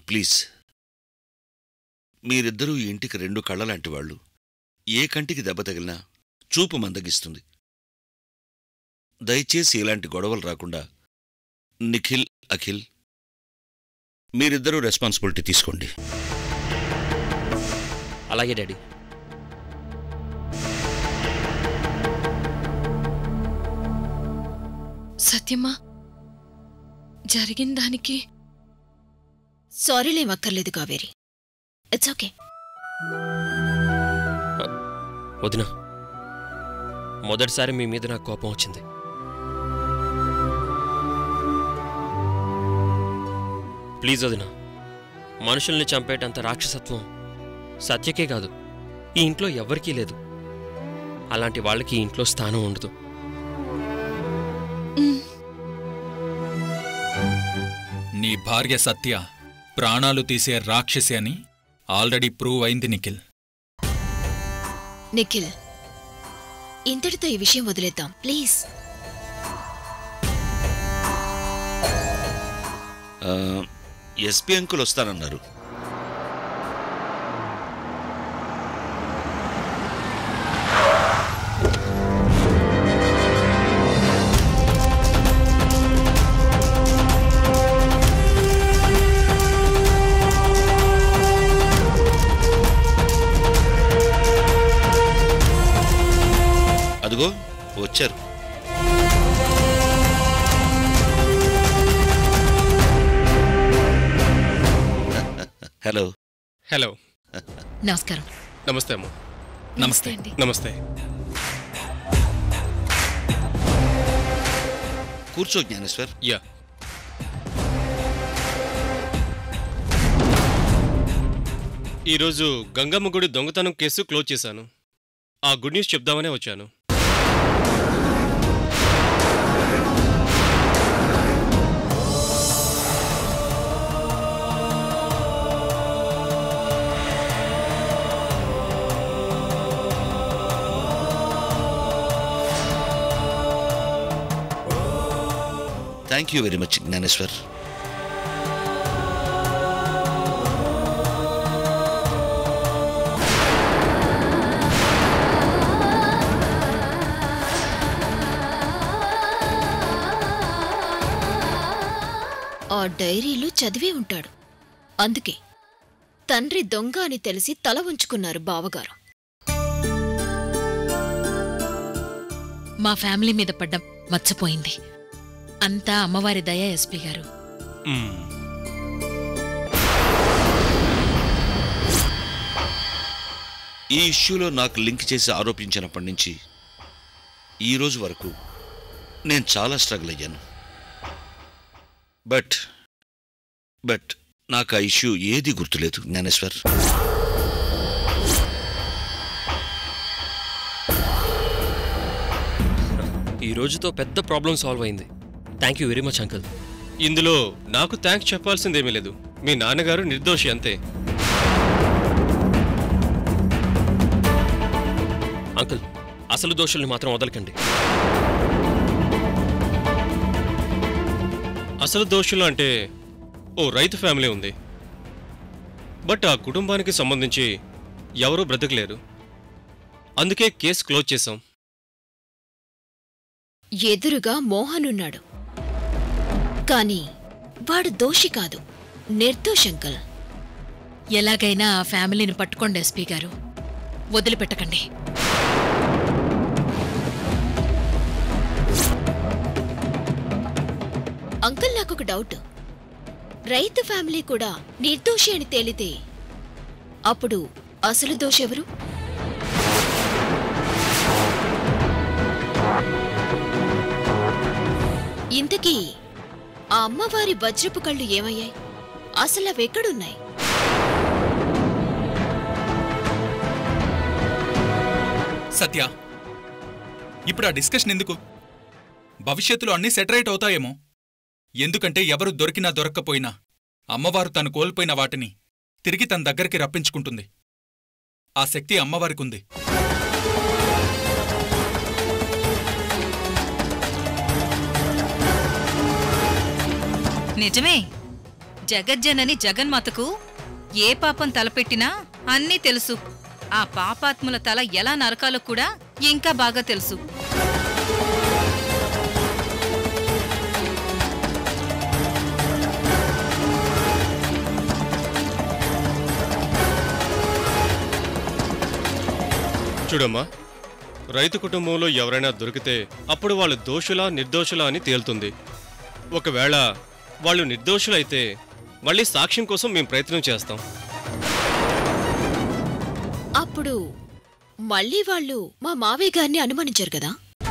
Please మీరిద్దరూ ఈ ఇంటికి రెండు కళ్ళలాంటి వాళ్ళు ఏ కంటికి దెబ్బ తగిలినా చూపు మందగిస్తుంది దయచేసి ఇలాంటి గొడవలు రాకుండా నిఖిల్ అఖిల్ మీరిద్దరూ రెస్పాన్సిబిలిటీ తీసుకోండి అలాగే డాడీ సత్యమా జరిగిన దానికి సారీలేం అక్కర్లేదు కావేరి ఇట్స్ ఓకే వదిన మొదటిసారి మీ మీద నాకు కోపం వచ్చింది ప్లీజ్ వదిన మనుషుల్ని చంపేటంత రాక్షసత్వం సత్యకే కాదు ఈ ఇంట్లో ఎవ్వరికీ లేదు అలాంటి వాళ్ళకి ఈ ఇంట్లో స్థానం ఉండదు నీ భార్య సత్య ప్రాణాలు తీసే రాక్షసి అని ఆల్రెడీ ప్రూవ్ అయింది నిఖిల్ నిఖిల్ ఇంతటితో ఈ విషయం వదిలేద్దాం ప్లీజ్ ఆ, ఎస్పీ అంకుల్ వస్తానన్నారు అదిగో వచ్చారు హలో హలో నమస్కారం నమస్తే అమ్మ నమస్తే అండి నమస్తే కూర్చో జ్ఞానేశ్వర్ యా ఈరోజు గంగమ్మ గుడి దొంగతనం కేసు క్లోజ్ చేశాను ఆ గుడ్ న్యూస్ చెప్దామనే వచ్చాను thank you very much Gnaneshwar ఆ డైరీలు చదివే ఉంటాడు అందుకే తండ్రి దొంగ అని తెలిసి తల ఉంచుకున్నారు బావగారు మా ఫ్యామిలీ మీద పడ్డ మచ్చపోయింది అంతా అమ్మవారి దయ ఎస్పీ గారు మ్మ్. ఈ ఇష్యూలో నాకు లింక్ చేసి ఆరోపించినప్పటి నుంచి ఈ రోజు వరకు నేను చాలా స్ట్రగుల్ అయ్యాను బట్ బట్ నాకు ఆ ఇష్యూ ఏది గుర్తులేదు జ్ఞానేశ్వర్ ఈ రోజుతో పెద్ద ప్రాబ్లం సాల్వ్ అయింది thank you very much uncle ఇందులో నాకు థ్యాంక్స్ చెప్పాల్సిందేమీ లేదు మీ నాన్నగారు నిర్దోషి అంతే అంకుల్ అసలు దోషుల్ని మాత్రం వదలకండి అసలు దోషులు అంటే ఓ రైతు ఫ్యామిలీ ఉంది బట్ ఆ కుటుంబానికి సంబంధించి ఎవరూ బ్రతకలేరు అందుకే కేసు క్లోజ్ చేశాం ఎదురుగా మోహన్ ఉన్నాడు కాని వాడు దోషి కాదు నిర్దోషంకల్ ఎలాగైనా ఆ ఫ్యామిలీని పట్టుకోండి ఎస్పీ గారు వదిలిపెట్టకండి అంకుల్ నాకొక డౌట్ రైతు ఫ్యామిలీ కూడా నిర్దోషి అని తేలితే అప్పుడు అసలు దోషెవరు ఇంతకీ ఆ అమ్మవారి వజ్రపు కళ్ళు ఏమయ్యాయి అసలు అవెక్కడున్నాయి సత్య ఇప్పుడు ఆ డిస్కషన్ ఎందుకు భవిష్యత్తులో అన్నీ సెటరేట్ అవుతాయేమో ఎందుకంటే ఎవరు దొరికినా దొరక్కపోయినా అమ్మవారు తను కోల్పోయిన వాటిని తిరిగి తన దగ్గరికి రప్పించుకుంటుంది ఆ శక్తి అమ్మవారికుంది నిజమే జగజ్జనని జగన్మాతకు ఏ పాపం తలపెట్టినా అన్నీ తెలుసు ఆ పాపాత్ముల తల ఎలా నరకాలో కూడా ఇంకా బాగా తెలుసు చూడమ్మా రైతు కుటుంబంలో ఎవరైనా దొరికితే అప్పుడు వాళ్ళు దోషులా నిర్దోషులా అని తేలుతుంది ఒకవేళ వాళ్ళు నిర్దోషులైతే మళ్ళీ సాక్ష్యం కోసం మేము ప్రయత్నం చేస్తాం అప్పుడు మళ్ళీ వాళ్ళు మా మావయ్య గారిని అనుమానించారు కదా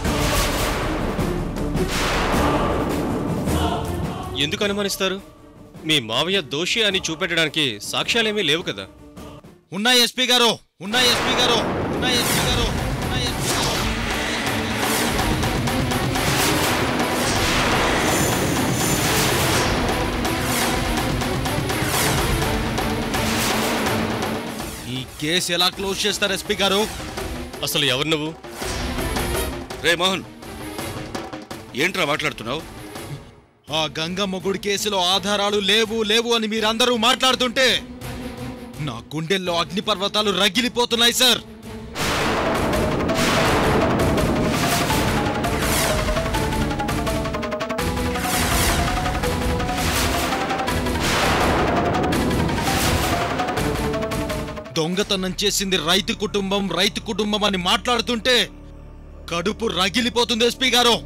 ఎందుకు అనుమానిస్తారు మీ మావయ్య దోషి అని చూపెట్టడానికి సాక్ష్యాలేమీ లేవు కదా ఉన్నాయి ఎస్పీ గారు ఉన్నాయి ఎస్పీ గారు ఉన్నాయి ఎస్పీ గారు ఉన్నాయి ఎస్పీ గారు ఈ కేసు ఎలా క్లోజ్ చేస్తారు ఎస్పీ గారు అసలు ఎవరు నువ్వు రే మోహన్ ఏంట్రా మాట్లాడుతున్నావు ఆ గంగమ్మ గుడి కేసులో ఆధారాలు లేవు లేవు అని మీరందరూ మాట్లాడుతుంటే నా గుండెల్లో అగ్నిపర్వతాలు రగిలిపోతున్నాయి సార్ దొంగతనం చేసింది రైతు కుటుంబం రైతు కుటుంబం అని మాట్లాడుతుంటే కడుపు రగిలిపోతుంది ఎస్పీ గారు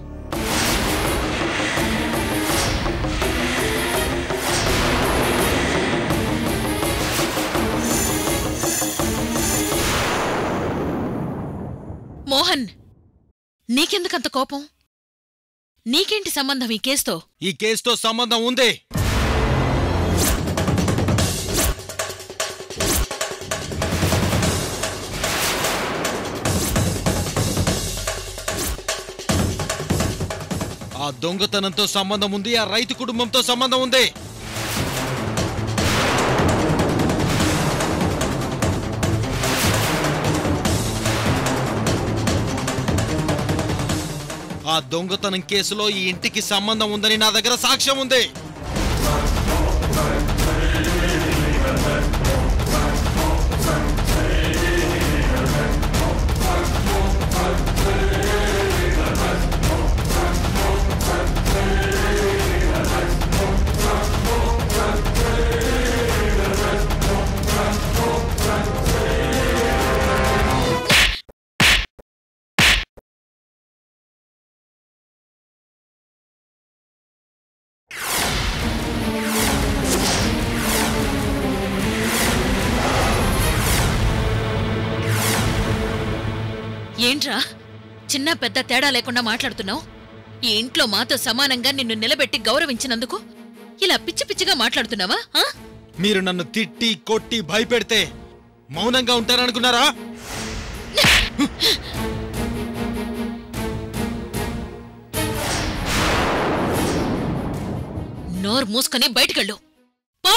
మోహన్ నీకెందుకంత కోపం నీకేంటి సంబంధం ఈ కేసుతో ఈ కేసుతో సంబంధం ఉంది ఆ దొంగతనంతో సంబంధం ఉంది ఆ రైతు కుటుంబంతో సంబంధం ఉంది ఆ దొంగతనం కేసులో ఈ ఇంటికి సంబంధం ఉందని నా దగ్గర సాక్ష్యం ఉంది ఏంట్రా చిన్న పెద్ద తేడా లేకుండా మాట్లాడుతున్నావు ఈ ఇంట్లో మాతో సమానంగా నిన్ను నిలబెట్టి గౌరవించినందుకు ఇలా పిచ్చి పిచ్చిగా మాట్లాడుతున్నావా ఆ? మీరు నన్ను తిట్టి కొట్టి భయపెడితే మౌనంగా ఉంటారనుకున్నారా నోరు మూసుకొని బయటికెళ్ళు పో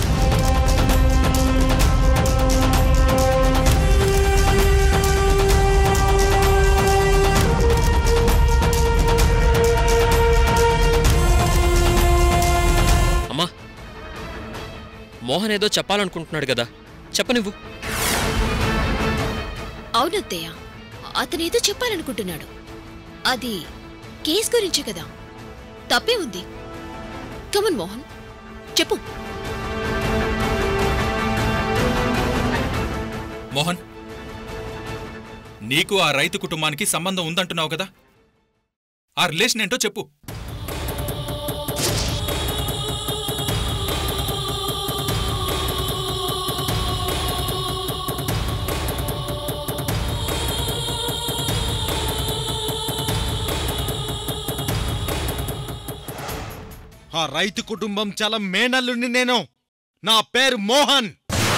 అమ్మా మోహన్ ఏదో చెప్పాలనుకుంటున్నాడు కదా చెప్పనివ్వు అవునత్తయ్య అతనేదో చెప్పాలనుకుంటున్నాడు అది కేస్ గురించే కదా తప్పే ఉంది కమన్ మోహన్ చెప్పు మోహన్ నీకు ఆ రైతు కుటుంబానికి సంబంధం ఉందంటున్నావు కదా ఆ రిలేషన్ ఏంటో చెప్పు ఆ రైతు కుటుంబం చాలా మేనల్లుని నేను నా పేరు మోహన్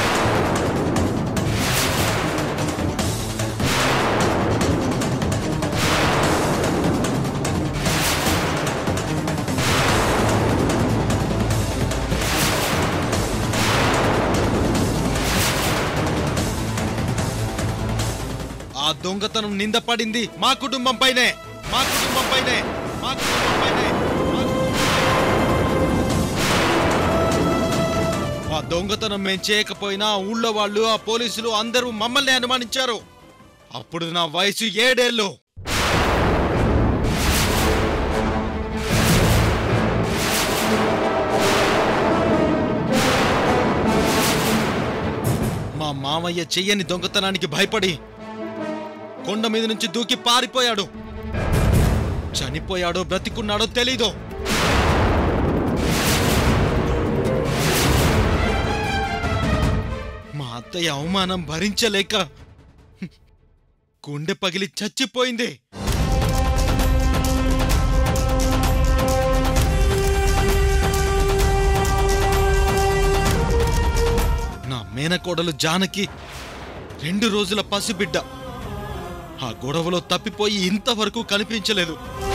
ఆ దొంగతనం నింద పడింది మా కుటుంబం పైనే మా కుటుంబం పైనే మా కుటుంబం పైనే మా కుటుంబం పైనే. దొంగతనం మేం చేయకపోయినా ఊళ్ళో వాళ్ళు ఆ పోలీసులు అందరూ మమ్మల్ని అనుమానించారు అప్పుడు నా వయసు ఏడేళ్ళు మా మామయ్య చెయ్యని దొంగతనానికి భయపడి కొండ మీద నుంచి దూకి పారిపోయాడు చనిపోయాడో బ్రతికున్నాడో తెలీదు మా అత్తయ్య అవమానం భరించలేక గుండె పగిలి చచ్చిపోయింది నా మేనకోడలు జానకి రెండు రోజుల పసిబిడ్డ ఆ గొడవలో తప్పిపోయి ఇంతవరకు కనిపించలేదు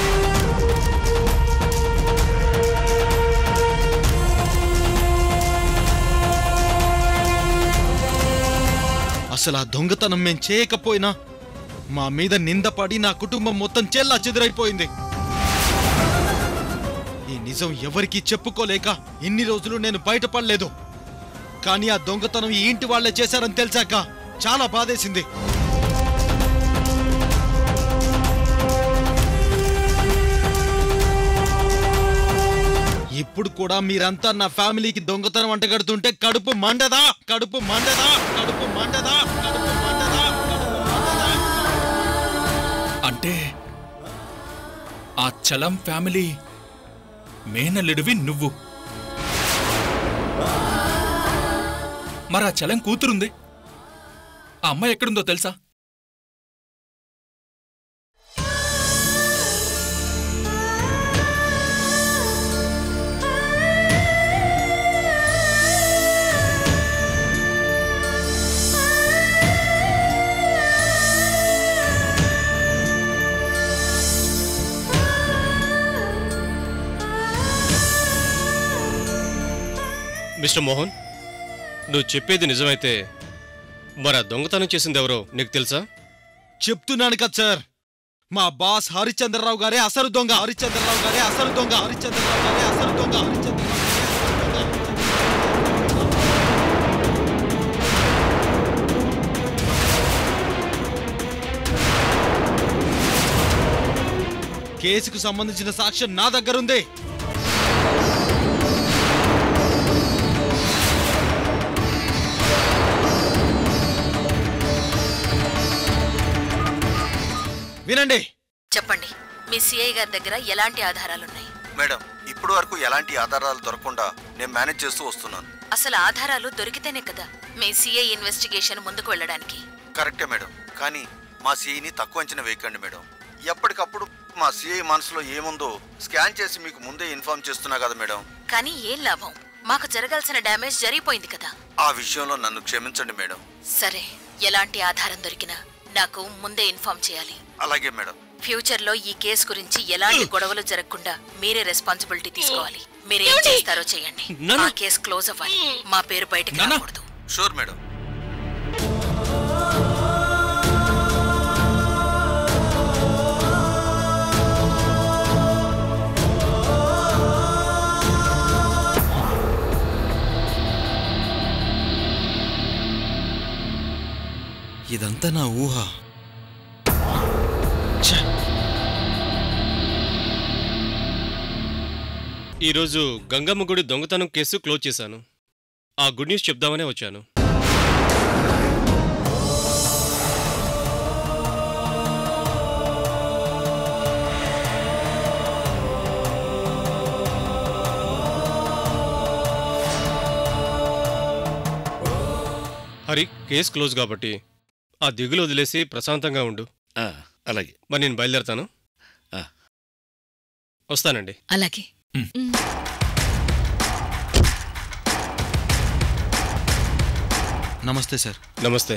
అసలు ఆ దొంగతనం మేం చేయకపోయినా మా మీద నిందపడి నా కుటుంబం మొత్తం చెల్లా చెదురైపోయింది ఈ నిజం ఎవరికీ చెప్పుకోలేక ఇన్ని రోజులు నేను బయటపడలేదు కానీ ఆ దొంగతనం ఈ ఇంటి వాళ్లే చేశారని తెలిసాక చాలా బాధేసింది ఇప్పుడు కూడా మీరంతా నా ఫ్యామిలీకి దొంగతనం అంటగడుతుంటే కడుపు మండదా కడుపు మండదా కడుపు మండదా కడుపు మండదా కడుపు మండదా అంటే ఆ చలం ఫ్యామిలీ మేనల్లుడివి నువ్వు మరి ఆ చలం కూతురుంది ఆ అమ్మాయి ఎక్కడుందో తెలుసా మిస్టర్ మోహన్ నువ్వు చెప్పేది నిజమైతే మరి ఆ దొంగతనం చేసింది ఎవరో నీకు తెలుసా చెప్తున్నాను కదా సార్ మా బాస్ హరిచంద్రరావు గారే అసలు దొంగ హరిచంద్రరావు గారే అసలు దొంగ హరిచంద్రరావు గారే అసలు దొంగ హరిచంద్రరావు గారే అసలు దొంగ. కేసుకు సంబంధించిన సాక్ష్యం నా దగ్గరుంది వినండి చెప్పండి మీ సిఐ గారి దగ్గర ఎలాంటి ఆధారాలున్నాయి మేడం ఇప్పటి వరకు ఎలాంటి ఆధారాలు దొరకకుండా నేను మేనేజ్ చేస్తూ వస్తున్నాను అసలు ఆధారాలు దొరికితేనే కదా మీ సిఐ ఇన్వెస్టిగేషన్ ముందుకు వెళ్ళడానికి కరెక్టే మేడం కానీ మా సిఐని తక్కువ అంచనా వేయకండి మేడం ఎప్పటికప్పుడు మా సిఐ మనసులో ఏముందో స్కాన్ చేసి మీకు ముందే ఇన్ఫార్మ్ చేస్తున్నా కదా మేడం కానీ ఏం లాభం మాకు జరగాల్సిన డ్యామేజ్ జరిగిపోయింది కదా ఆ విషయంలో నన్ను క్షమించండి మేడం సరే ఎలాంటి ఆధారం దొరికినా నాకు ముందే ఇన్ఫార్మ్ చేయాలి అలాగే మేడం ఫ్యూచర్ లో ఈ కేసు గురించి ఎలాంటి గొడవలు జరగకుండా మీరే రెస్పాన్సిబిలిటీ తీసుకోవాలి మీరేం చేస్తారో చేయండి నాన్న! ఆ కేసు క్లోజ్ అవ్వాలి మా పేరు బయటకు నాన్న! రాకూడదు షూర్ మేడం ఇదంతా నా ఊహ ఛ! ఈరోజు గంగమ్మ గుడి దొంగతనం కేసు క్లోజ్ చేశాను ఆ గుడ్ న్యూస్ చెప్దామనే వచ్చాను హరి కేసు క్లోజ్ కాబట్టి ఆ దిగులు వదిలేసి ప్రశాంతంగా ఉండు ఆ, అలాగే మరి నేను బయలుదేరతాను ఆ. వస్తానండి అలాగే నమస్తే సార్ నమస్తే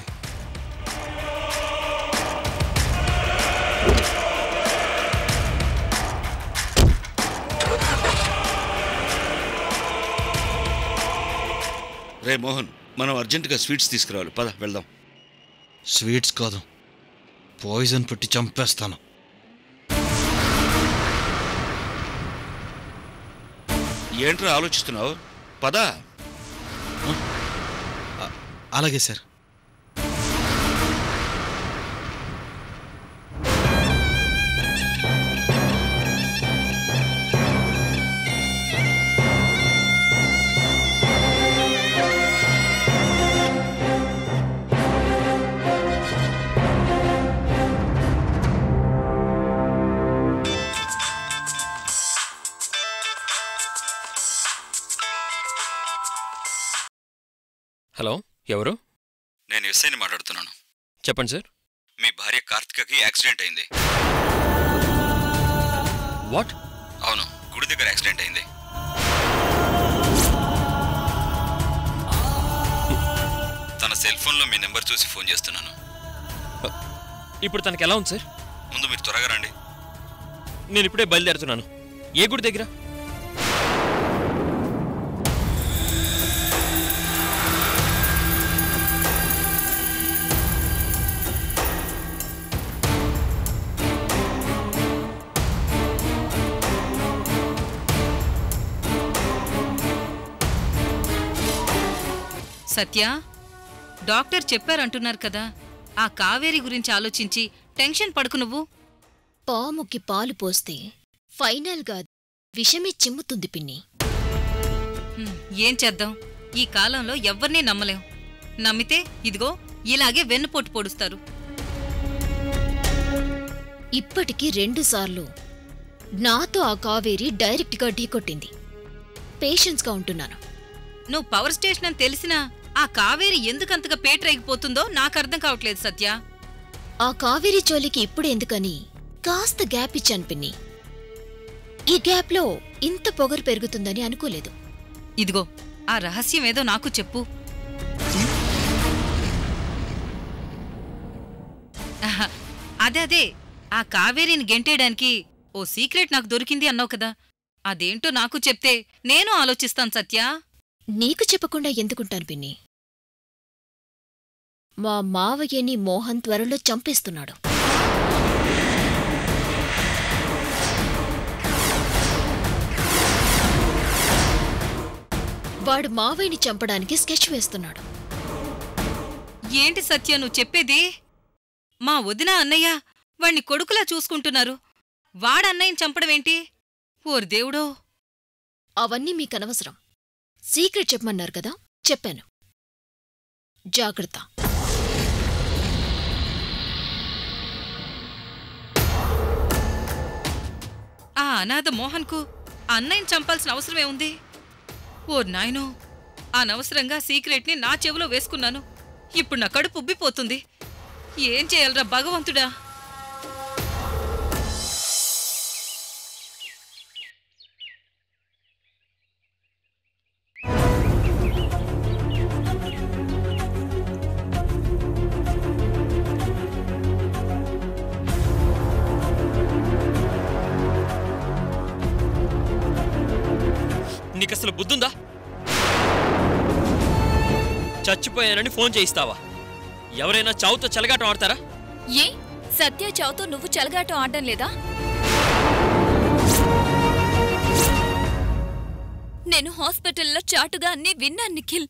రే మోహన్ మనం అర్జెంటుగా స్వీట్స్ తీసుకురావాలి పద వెళ్దాం స్వీట్స్ కాదు పాయిజన్ పెట్టి చంపేస్తాను ఏంట్రా ఆలోచిస్తున్నావు పద ఆ? అలాగే సార్ హలో ఎవరు నేను ఎస్ఐని మాట్లాడుతున్నాను చెప్పండి సార్ మీ భార్య కార్తికకి యాక్సిడెంట్ అయింది వాట్ అవును గుడి దగ్గర యాక్సిడెంట్ అయింది తన సెల్ ఫోన్లో మీ నెంబర్ చూసి ఫోన్ చేస్తున్నాను ఇప్పుడు తనకి ఎలా ఉంది సార్ ముందు మీరు త్వరగా రండి నేను ఇప్పుడే బయలుదేరుతున్నాను ఏ గుడి దగ్గర సత్య డాక్టర్ చెప్పారంటున్నారు కదా ఆ కావేరి గురించి ఆలోచించి టెన్షన్ పడుకు నువ్వు పాముకి పాలు పోస్తే ఫైనల్గా విషమే చిమ్ముతుంది పిన్ని హ్మ్, ఏం చేద్దాం ఈ కాలంలో ఎవ్వరినీ నమ్మలేం నమ్మితే ఇదిగో ఇలాగే వెన్నుపోటు పొడుస్తారు ఇప్పటికి రెండుసార్లు నాతో ఆ కావేరి డైరెక్ట్గా ఢీకొట్టింది పేషెన్స్గా ఉంటున్నాను నువ్వు పవర్ స్టేషన్ అని తెలిసినా ఆ కావేరి ఎందుకంతగా పేటరైగిపోతుందో నాకు అర్థం కావట్లేదు సత్య ఆ కావేరి చోలికి ఇప్పుడు ఎందుకని కాస్త గ్యాప్ ఇచ్చాను పిన్ని ఈ గ్యాప్లో ఇంత పొగరు పెరుగుతుందని అనుకోలేదు ఇదిగో ఆ రహస్యం ఏదో నాకు చెప్పు ఆహా, అదే అదే ఆ కావేరిని గెంటేయడానికి ఓ సీక్రెట్ నాకు దొరికింది అన్నావు కదా అదేంటో నాకు చెప్తే నేను ఆలోచిస్తాను సత్య నీకు చెప్పకుండా ఎందుకుంటాను పిన్ని మా మావయ్యని మోహన్ త్వరలో చంపేస్తున్నాడు వాడు మావయ్యని చంపడానికి స్కెచ్ వేస్తున్నాడు ఏంటి సత్య నువ్వు చెప్పేది మా వదిన అన్నయ్య వాణ్ణి కొడుకులా చూసుకుంటున్నారు వాడన్నయ్యని చంపడమేంటి ఓర్ దేవుడో అవన్నీ మీకనవసరం సీక్రెట్ చెప్పమన్నారు కదా చెప్పాను జాగ్రత్త ఆ అనాథ మోహన్కు అన్నయ్యని చంపాల్సిన అవసరమే ఉంది ఓ నాయనో అనవసరంగా సీక్రెట్ని నా చెవిలో వేసుకున్నాను ఇప్పుడు నా కడుపు ఉబ్బిపోతుంది ఏం చేయాలరా భగవంతుడా నీకసలు బుద్ధుందా చచ్చిపోయానని ఫోన్ చేయిస్తావా ఎవరైనా చావుతో చెలగాటం ఆడతారా ఏ సత్య చావుతో నువ్వు చెలగాటం ఆడడం లేదా నేను హాస్పిటల్లో చాటుగా అన్నీ విన్నాను నిఖిల్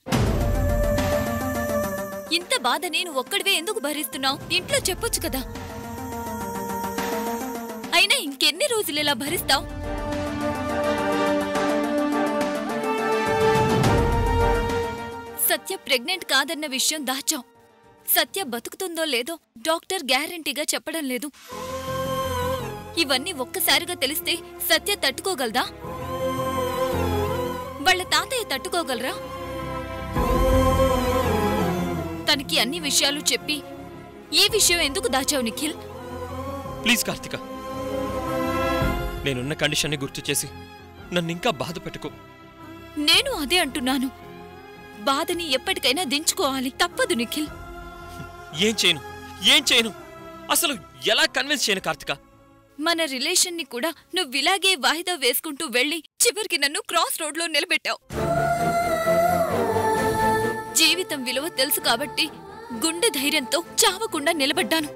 ఇంత బాధ నేను ఒక్కడివే ఎందుకు భరిస్తున్నావు ఇంట్లో చెప్పొచ్చు కదా అయినా ఇంకెన్ని రోజులు ఇలా భరిస్తావు సత్య ప్రెగ్నెంట్ కాదన్న విషయం దాచాం సత్య బతుకుతుందో లేదో డాక్టర్ గ్యారంటీగా చెప్పడం లేదు ఇవన్నీ ఒక్కసారిగా తెలిస్తే సత్య తట్టుకోగలదా వాళ్ళ తాతయ్య తట్టుకోగలరా తనకి అన్ని విషయాలు చెప్పి ఈ విషయం ఎందుకు దాచావు నిఖిల్ ప్లీజ్ కార్తిక నేనున్న కండిషన్ని గుర్తు చేసి నన్ను ఇంకా బాధ పెట్టుకో నేను అదే అంటున్నాను బాధని ఎప్పటికైనా దించుకోవాలి తప్పదు నిఖిల్ ఏం చేయను ఏం చేయను అసలు ఎలా కన్విన్స్ చేయను కార్తిక మన రిలేషన్ ని కూడా నువ్వు ఇలాగే వాయిదా వేసుకుంటూ వెళ్ళి చివరికి నన్ను క్రాస్ రోడ్ లో నిలబెట్టావు జీవితం విలువ తెలుసు కాబట్టి గుండె ధైర్యంతో చావకుండా నిలబడ్డాను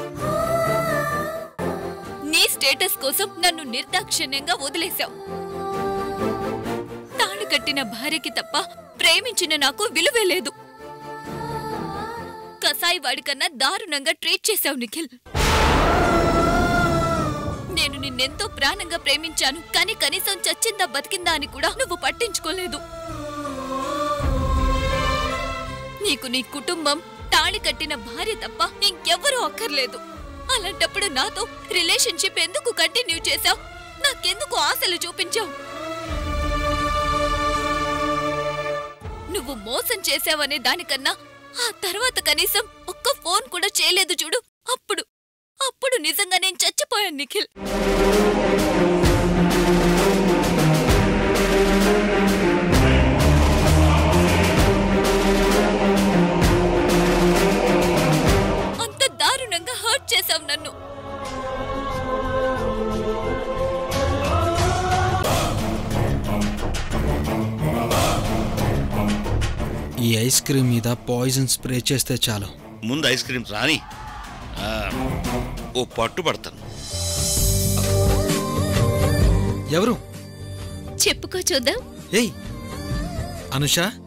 నీ స్టేటస్ కోసం నన్ను నిర్దాక్షిణ్యంగా వదిలేశావు తాళి కట్టిన భార్యకి తప్ప ప్రేమించిన నాకు విలువే లేదు స్థాయి వాడికన్నా దారుణంగా ట్రీట్ చేశావు నిఖిల్ నేను నిన్నెంతో ప్రాణంగా ప్రేమించాను కానీ కనీసం చచ్చిందా బతికిందా అని కూడా నువ్వు పట్టించుకోలేదు నీకు నీ కుటుంబం తాళి కట్టిన భార్య తప్ప ఇంకెవ్వరూ అక్కర్లేదు అలాంటప్పుడు నాతో రిలేషన్షిప్ ఎందుకు కంటిన్యూ చేశావు నాకెందుకు ఆశలు చూపించావు నువ్వు మోసం చేశావనే దానికన్నా ఆ తర్వాత కనీసం ఒక్క ఫోన్ కూడా చేయలేదు చూడు అప్పుడు అప్పుడు నిజంగా నేను చచ్చిపోయాను నిఖిల్ అంత దారుణంగా హర్ట్ చేశావు నన్ను ఈ ఐస్ క్రీమ్ మీద పాయిజన్ స్ప్రే చేస్తే చాలు ముందు ఐస్ క్రీమ్ రాని ఆ, ఓ పట్టు పడతాను ఎవరు చెప్పుకో చూద్దాం ఏయ్ అనుష